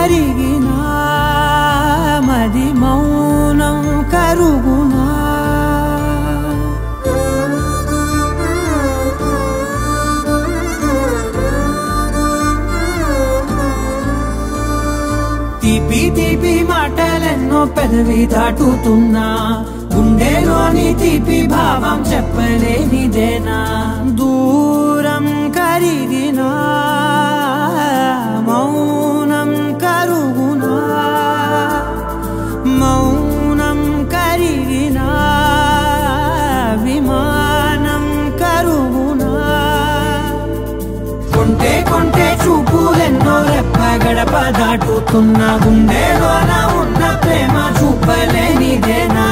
కరిగినా మది మౌనం కరుగునా తీపి తీపి మాటలెన్నో పెదవి దాటుతున్నా గుండెలోని తీపి భావం చెప్పలేనిదేనా దూరం కరిగినా మౌనం కరుగునా మౌనం కరిగినా విమానం కరుగునా కొంటే కొంటే చూపులెన్నో రెప్ప గడప దాటుతున్న గుండెలోన ఉన్న ప్రేమ చూపలేనిదేనా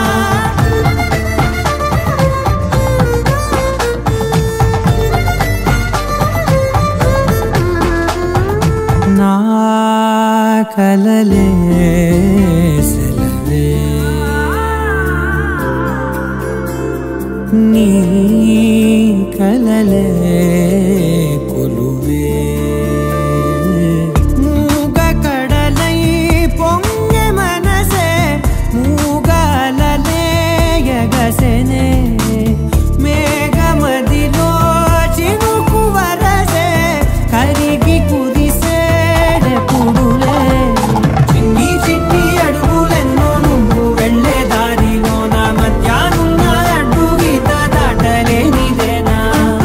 నా కలలే సెలవే నీ కలలే కొలువే మూగ కడలై పొంగె మనసే మూగలలే ఎగసెనే మేఘమదిలో చినుకు వరసే కరిగి కురిసేడెప్పుడులే చిన్ని చిన్ని అడుగులెన్నో నువ్వు వెళ్ళే దారిలో నా మధ్యాహ్నం అడ్డు గీత దాటలేనిదేనా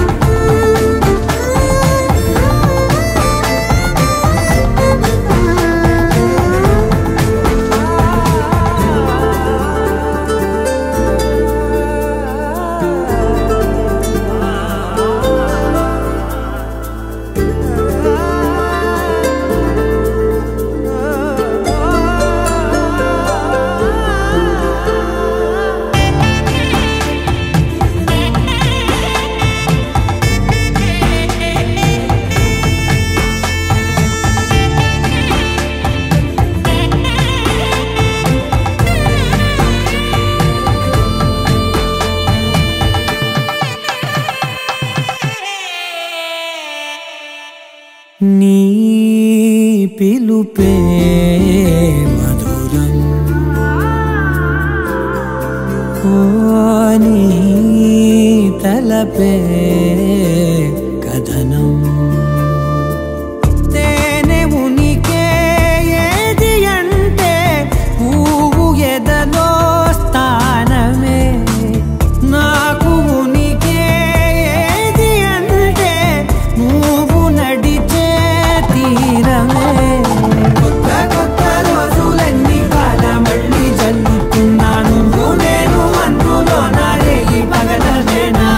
నీ పిలుపే మధురం ఓ నీ తలపే కథనం తేనె ఉనికే ఏది అంటే పువ్వు ఎదలో స్థానమే నాకు ఉనికే ఏది అంటే నువ్వు నడిచే తీరమే కొత్త కొత్త రోజులన్నీ కాల మళ్ళీ జల్లుతున్నా నువ్వు నేను అందులో నారేగి పగలవేనా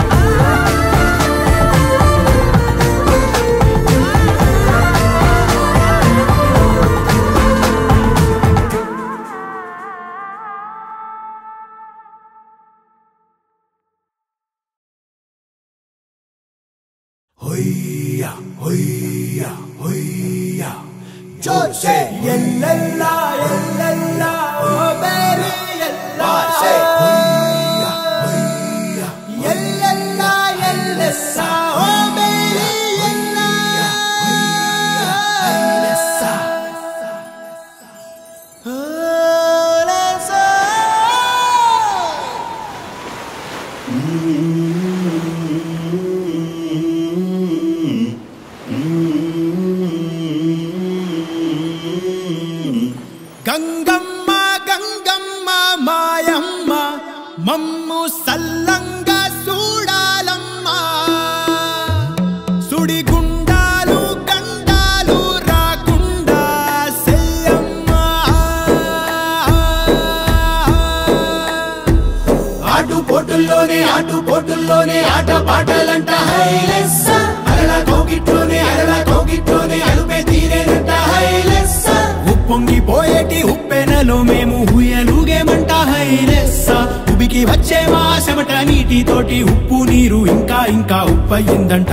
Hoya, hoya, hoya. Yo sé, yelala, yelala, oh baby, yelala. Say, hoya, hoya, yelala, yelasa, oh baby, yelala. Yelasa. Oh, let's go. Gangamma Gangamma మాయమ్మ మమ్ము సల్లంగా చూడాలమ్మ సుడిగుండాలు గండాలు రాకుండా సెయ్యమ్మ ఆటు పోటుల్లోనే ఆటు పోటుల్లోనే ఆట పాటలంట హైలెస్స అరల కోగిట్లోనే అరల కోగిట్లోనే అలుపే తీరేనంట హైలెస్స ఉప్పొంగిపోయేటి ఉప్పెనలో మేము హుయలుగేమంట హైలెస్స ఉబికి వచ్చే మా చెమట నీటితోటి ఉప్పు నీరు ఇంకా ఇంకా ఉప్పయిందంట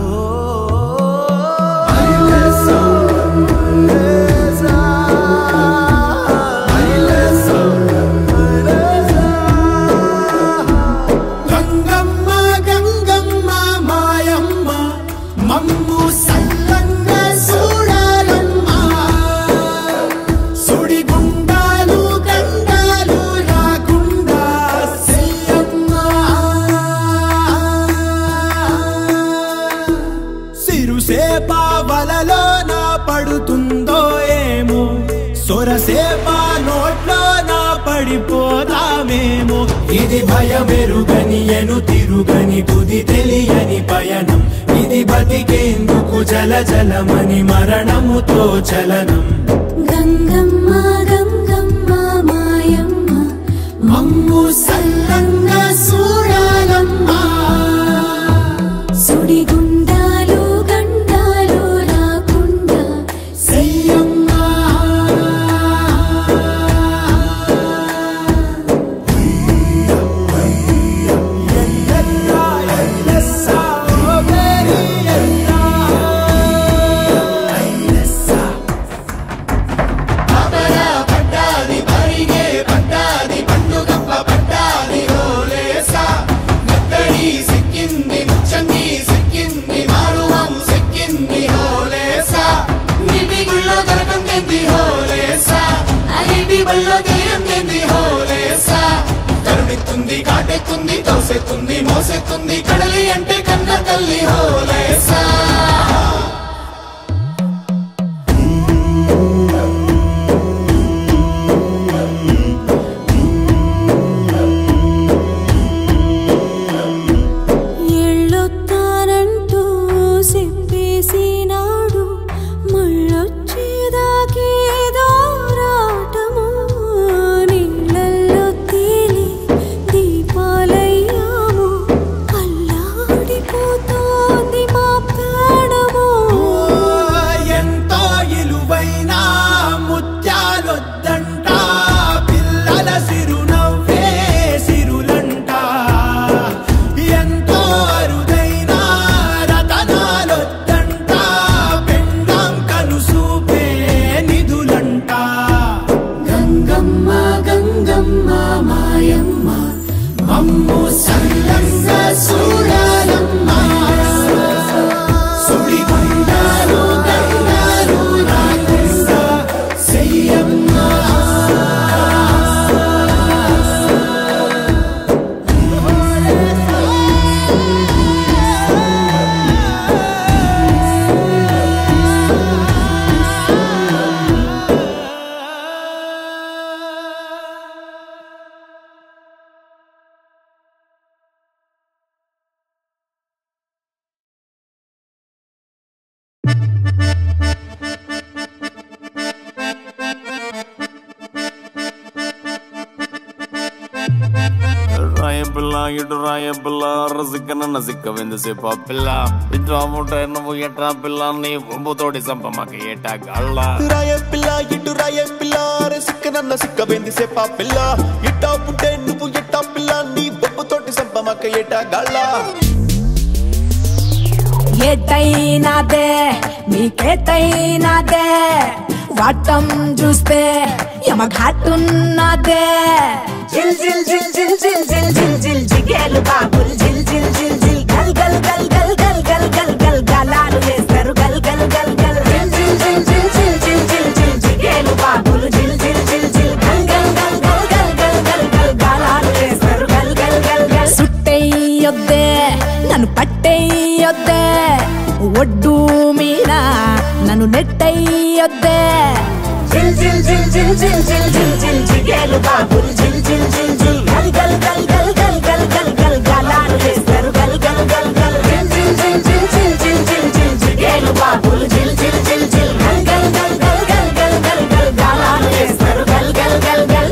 గంగమ్మ గంగమ్మ మాయమ్మ మమ్ము సల్లంగా చూడాలమ్మా పడిపోదామేమో ఇది భయమెరుగని ఎను తిరుగని తుది తెలియని పయనం ఇది బతికేందుకు జల జలమని మరణముతో చలనం గంగమ్మ గంగమ్మ మాయమ్మ మమ్ము సల్లంగా చూడాలమ్మా సుడిగుండాలు గండాలు రాకుండా చెయ్యమ్మా పడ్డాది పరిగే పడ్డాది పండుగప్ప పడ్డాది హోలేసా మెత్తడి సిక్కింది ముచ్చంగి సిక్కింది మారువం సిక్కింది హోలేసా నిటి గుళ్ళో దొరకంది హోలేసా అన్నిటి బళ్ళో తెలియంది హోలేసా కరుణెత్తుంది కాటెత్తుంది తోసెత్తుంది మోసెత్తుంది కడలి అంటే కన్న తల్లి హోలేసా ఎళ్ళొత్తానంటూ చెప్పేసినాడు మళ్ళొచ్చేదాకేదో రాటము నీళ్ళల్లో తేలి దీపాలయ్యాము అల్లాడిపోతోంది మా ప్రాణము ఎంతో ఇలువైన ముత్యాలొద్దంట పిల్లల సిరునవ్వే సిరులంట ఎంతో అరుదైన రతనాలొద్దంట పెండం కనుసూపే నిధులంట గంగమ్మ గంగమ్మ మాయమ్మ మమ్ము సల్లంగా చూడాలమ్మా సుడిగుండాలు గండాలు రాకుండా చెయ్యమ్మా రాయ పిల్ల ఇటు రాయ పిల్ల రసిక్కన నసిక్క వెందుసేప పిల్ల ఇటు అమ్ముంటే నువ్వు ఎట్రా పిల్ల నీ బొంబుతోటి సంప మాకు ఏటా గళ్ళ రాయ పిల్ల ఇటు రాయ పిల్ల అరే సిక్క నన్న సిక్క వెంది సేపా పిల్ల ఇట్టా పుట్టే నువ్వు ఎట్టా పిల్ల నీ బొబ్బుతోటి సంపమక్క ఏటా గాళ్ళ ఏటైనాదే నీకేటైనాదే వాటం చూస్తే యమఘాటున్నదే జిల్ జిల్ జిల్ జిల్ జిల్ జిల్ జిల్ జిల్ జిగేలు బాబుల్ జిల్ జిల్ జిల్ జిల్ గల్ గల్ గల్ గల్ గల్ గల్ గల్ గల్ గలాలు వేస్తారు గల్ గల్ గల్ గల్ జిల్ జిల్ జిల్ జిల్ జిల్ జిల్ జిల్ జిల్ జిగేలు బాబులు జిల్ జిల్ జిల్ జిల్ గల్ గల్ గల్ గల్ గల్ గల్ గల్ గల్ గలాలు వేస్తారు గల్ గల్ గల్ గల్ సుట్టెయ్యొద్దే నన్ను పట్టెయ్యొద్దే ఒడ్డు మీద నన్ను నెట్టయ్యొద్దే జిల్ జిల్ జిల్ జిల్ జిల్ జిల్ జిల్ జిల్ జిగేలు బాబులు జిల్ జిల్ జిల్ జిల్ గల్ గల్ గల్ గల్ గల్ గల్ గల్ గల్ గలాలు వేస్తారు గల్ గల్ గల్ గల్ జిల్ జిల్ జిల్ జిల్ జిల్ జిల్ జిల్ జిల్ జిగేలు బాబులు జిల్ జిల్ జిల్ జిల్ గల్ గల్ గల్ గల్ గల్ గల్ గల్ గల్ గలాలు వేస్తారు గల్ గల్ గల్ గల్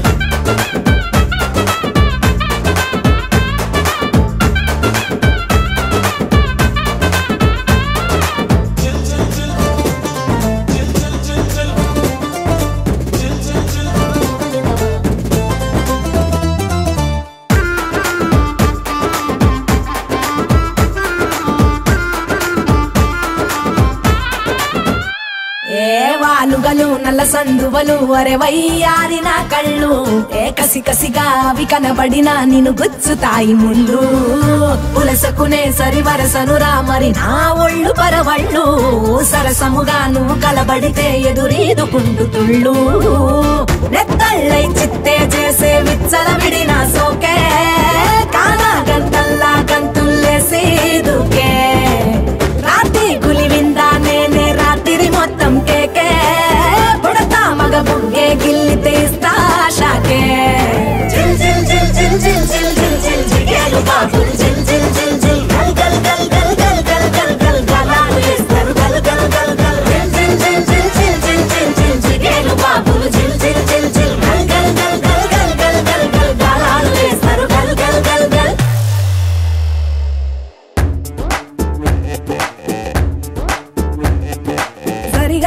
ఏ వాలుగలు నల్ల సందువలు అరే వయ్యారి నా కళ్ళు ఏ కసి కసిగా అవి కనబడినా నిన్ను గుచ్చుతాయి ముళ్ళు పులసకునే సరి వరసనురా మరి నా ఒళ్ళు పరవళ్ళు సరసముగా నువ్వు కలబడితే ఎదురీదుకుంటు తుళ్ళు నెత్తళ్ళై చిత్తే చేసే విచ్చల విడిన సోకే కానా గంటల్లా గంతుల్లేసి దూకే రాత్రి గులివిందా నేనే రాత్రి మొత్తం కేకే పుడతా మగ బుగ్గే గిల్లితే ఇస్తా షాకే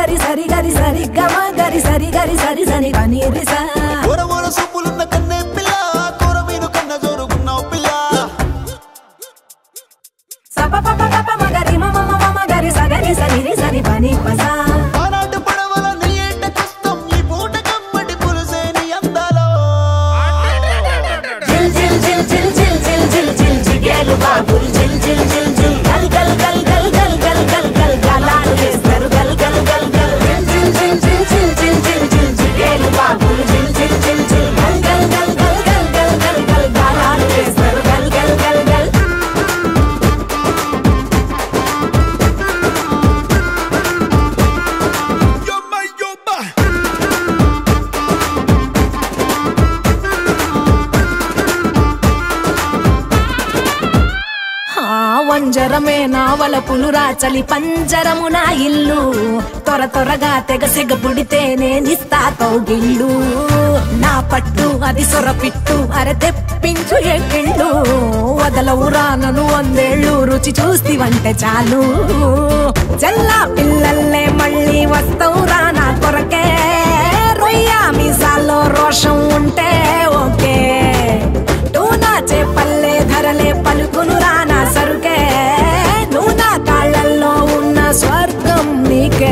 గరి సరి గరి సరి గమ గరి సరి గరి సరి సరి పని రిసా ఓర ఓర సూపులున్న కన్నే పిల్ల కూర మీను కన్న జోరుగున్నావు పిల్ల సప పప పప మగరి మమ మమ మగరి సగరి సరి రి సరి పని పసా ఆనాటి పడవల నీ ఏట కష్టం ఈ పూట కమ్మటి పులుసేని అందాలో జిల్ జిల్ జిల్ జిల్ జిల్ జిల్ జిల్ జిల్ జిగేలు బాబుల్ జిల్ జిల్ జిల్ జిల్ గల్ గల్ గల్ గల్ గల్ గల్ గల్ గల్ గలాలు వేస్తారు గల్ గల్ గల్ గల్ జిల్ జిల్ జిల్ జిల్ జిల్ జిల్ జిల్ జిగేలు బాబుల్ జిల్ జిల్ జిల్ జిల్ గల్ గల్ గల్ గల్ గల్ గల్ గల్ గల్ గలాలు వేస్తారు గల్ గల్ గల్ గల్ యొమ్మ యొమ్మ ఆ వంజరమే నా వలపులు రాచలి పంజరము నా ఇల్లు త్వర త్వరగా తెగ సిగ పుడితేనే నిస్తా కౌగిళ్ళు నా పట్టు అది సొరపిట్టు అరె తెప్పించు ఎక్కిళ్ళు వదలవు రానను వందేళ్ళు రుచి చూస్తివంటే చాలు జల్లా పిల్లల్లే మళ్ళీ వస్తావు రా నా కొరకే రొయ్య మీసాల్లో రోషం ఉంటే ఓకే టూనా చేపల్లే ధరలే పలుకును రానా సరుకే నువ్వు నా కాళ్ళల్లో ఉన్న స్వర్గం నీకే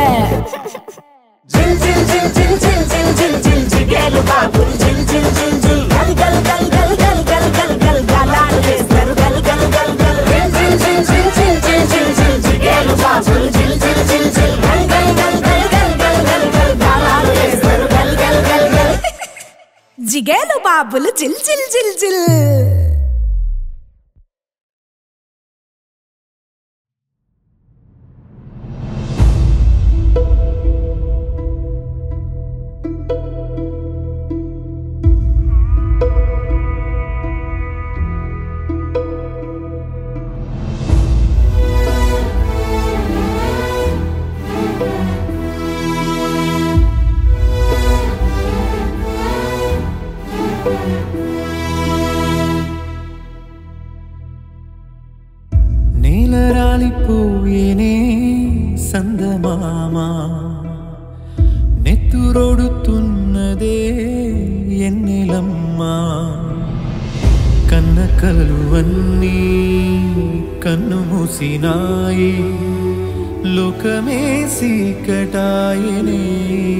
జిల్ జిల్ జిల్ జిల్ జిల్ జిల్ జిల్ జిల్ జిగేలు బాబు జిల్ జిల్ జిల్ జిల్ గల్ గల్ గల్ గల్ గల్ గల్ గల్ గల్ గలాలు వేస్తారు గల్ గల్ గల్ గల్ జిల్ జిల్ జిల్ జిల్ జిల్ జిల్ జిల్ జిగేలు బాబు జిల్ జిల్ జిల్ జిల్ గల్ గల్ గల్ గల్ గల్ గల్ గల్ గల్ గలాలు వేస్తారు గల్ గల్ గల్ గల్ జిగేలు బాబులు జిల్ జిల్ జిల్ జిల్ నేల రాలిపోయేనే సందమామా నెత్తురొడుతున్నదే ఎన్నెలమ్మా కన్న కలలువన్నీ కన్ను మూసినాయి లోకమే సీకటాయనే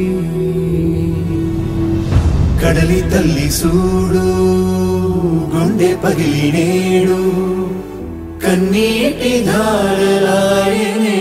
కడలి తల్లి సూడు గుండె పగిలి నేడు కన్నీటి ధారలాయనే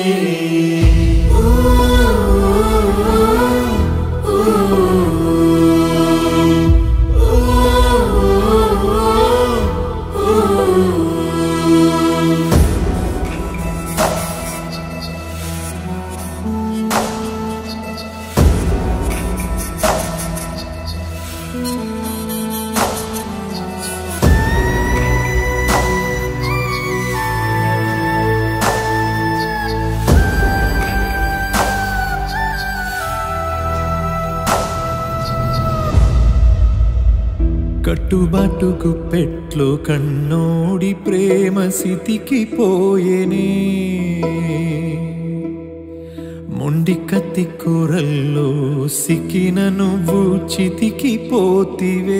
కట్టుబాటుకు పెట్లు కన్నోడి ప్రేమ సితికి పోయేనే మొండి కత్తి కూరల్లో సిక్కిన నువ్వు చితికి పోతివే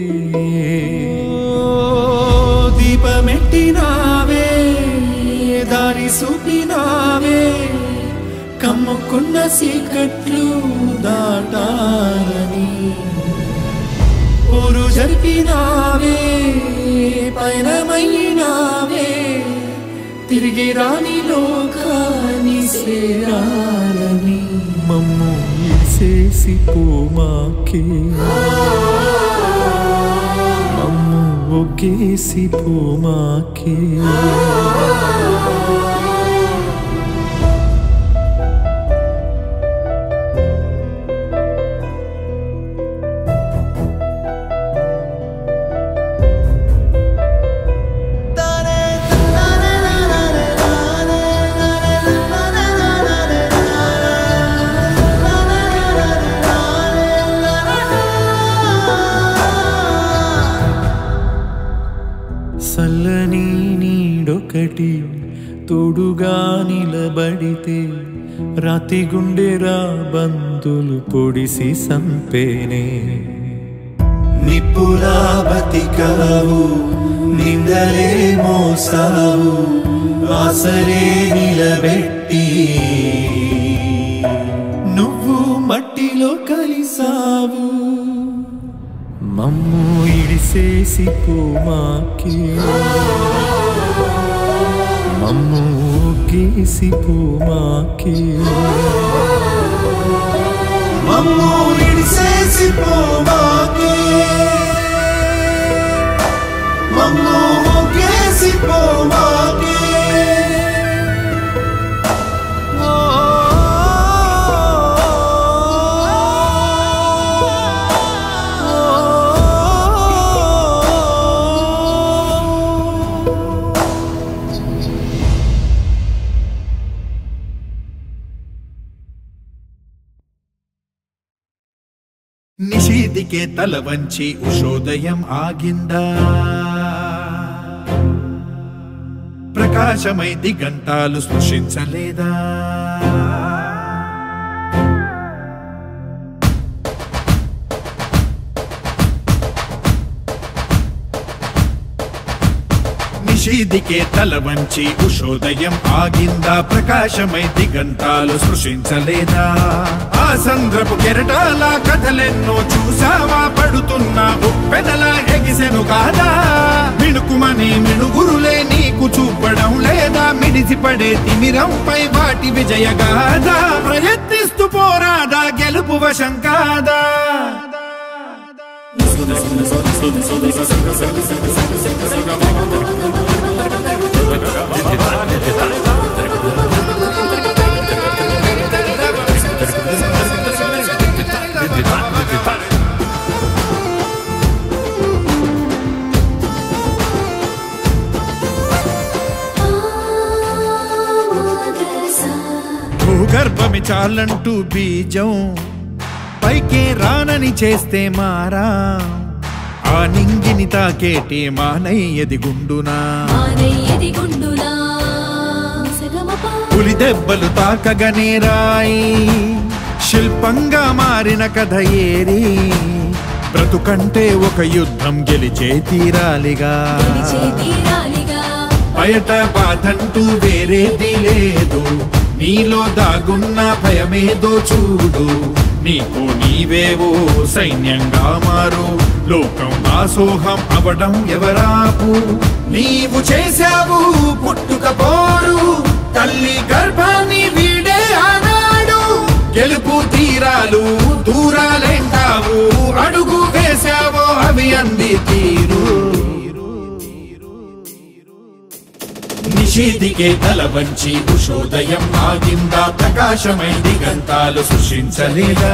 దీపమెట్టినావే దారి చూపినావే కమ్ముకున్న సీకట్లు దాటాలని ఊరు జరిపినావే పయనమైనావే తిరిగి రాని లోకాని సేరాలని మమ్ము ఇసేసి పోమాకే మమ్ము ఒకేసి పోమాకే సల్లని నీడొకటి తోడుగా నిలబడితే రాతి గుండెరా బందులు పొడిసి సంపేనే నిప్పులా బతికావు నిందలే మోసావు ఆసరే నిలబెట్టి నువ్వు మట్టిలో కలిసావు మమ్ము ఇడిసేసి పోమాకే మమ్ము గీసి పోమాకే మమ్ము ఇడిసేసి పోమాకే మమ్ము గీసి పోమాకే నిషీదికే తల వంచి ఉషోదయం ఆగిందా ప్రకాశమై దిగంతాలు స్పృశించలేదా నిషీదికే తల వంచి ఉషోదయం ఆగిందా ప్రకాశమై దిగంతాలు స్పృశించలేదా ఆ సంద్రపు కెరటాల కథలెన్నో చూసావా పడుతున్న ఉప్పెనలా ఎగిసెను కాదా మిణుకుమని మిణుగురులే నీకు చూపడం లేదా మిడిసిపడే తిమిరంపై వాటి విజయగాదా ప్రయత్నిస్తూ పోరాదా గెలుపు వశం కాదా భూగర్భమి చాలంటూ బీజం పైకే రానని చేస్తే మారా ఆ నింగిని తాకేటి మానయ్యది గుండునా మానయ్యది గుండునా సగమప పులి దెబ్బలు తాకగనే రాయి శిల్పంగా మారిన కథ ఏరి బ్రతుకంటే ఒక యుద్ధం గెలిచే తీరాలిగా గెలిచే తీరాలిగా బయట బాధంటూ వేరేది లేదు నీలో దాగున్న భయమేదో చూడు నీకు నీవేవో సైన్యంగా మారు లోకం దాసోహం అవడం ఎవరాపు నీవు చేశావు పుట్టుకపోరు తల్లి గర్భాన్ని వీడే ఆనాడు గెలుపు తీరాలు దూరాలేంటావు అడుగు వేశావో అవి అంది తీరు నిషేధికే తల వంచి ఉషోదయం ఆగిందా ప్రకాశమై దిగంతాలు సృష్టించలేదా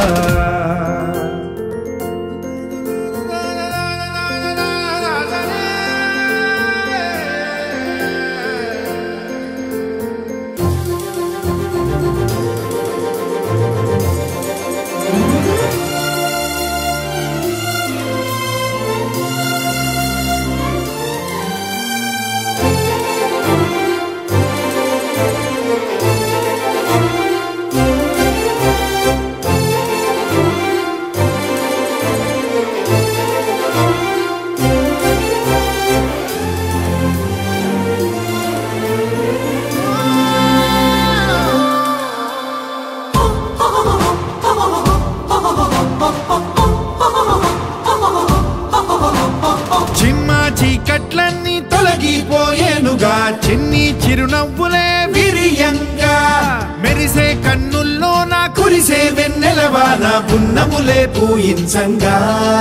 చిమ్మ చీకట్లన్నీ తొలగిపోయేనుగా చిన్ని చిరునవ్వులే విరియంగా మెరిసే కన్నుల్లో నా కురిసే వెన్నెలవాన పున్నములే పూయించంగా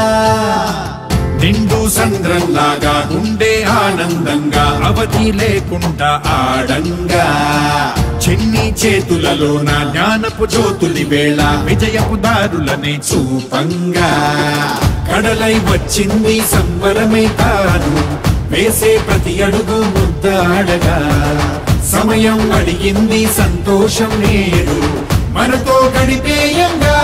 నిండు సంద్రంలాగా ఉండే ఆనందంగా అవధి లేకుండా ఆడంగా చిన్ని చేతులలో నా జ్ఞానపు జ్యోతులి వేళ విజయపు దారులనే చూపంగా కడలై వచ్చింది సంబరమే కాదు వేసే ప్రతి అడుగు ముద్దాడగా సమయం అడిగింది సంతోషం నేడు మనతో గడిపేయంగా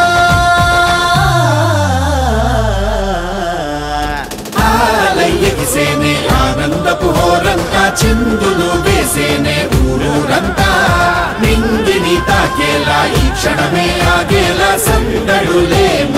ఆలయ్యగిసేనే ఆనందపు హోరంతా చిందులు వేసేనే ఊరూరంతా నింగిని క్షణమే ఆగేలా సందడులే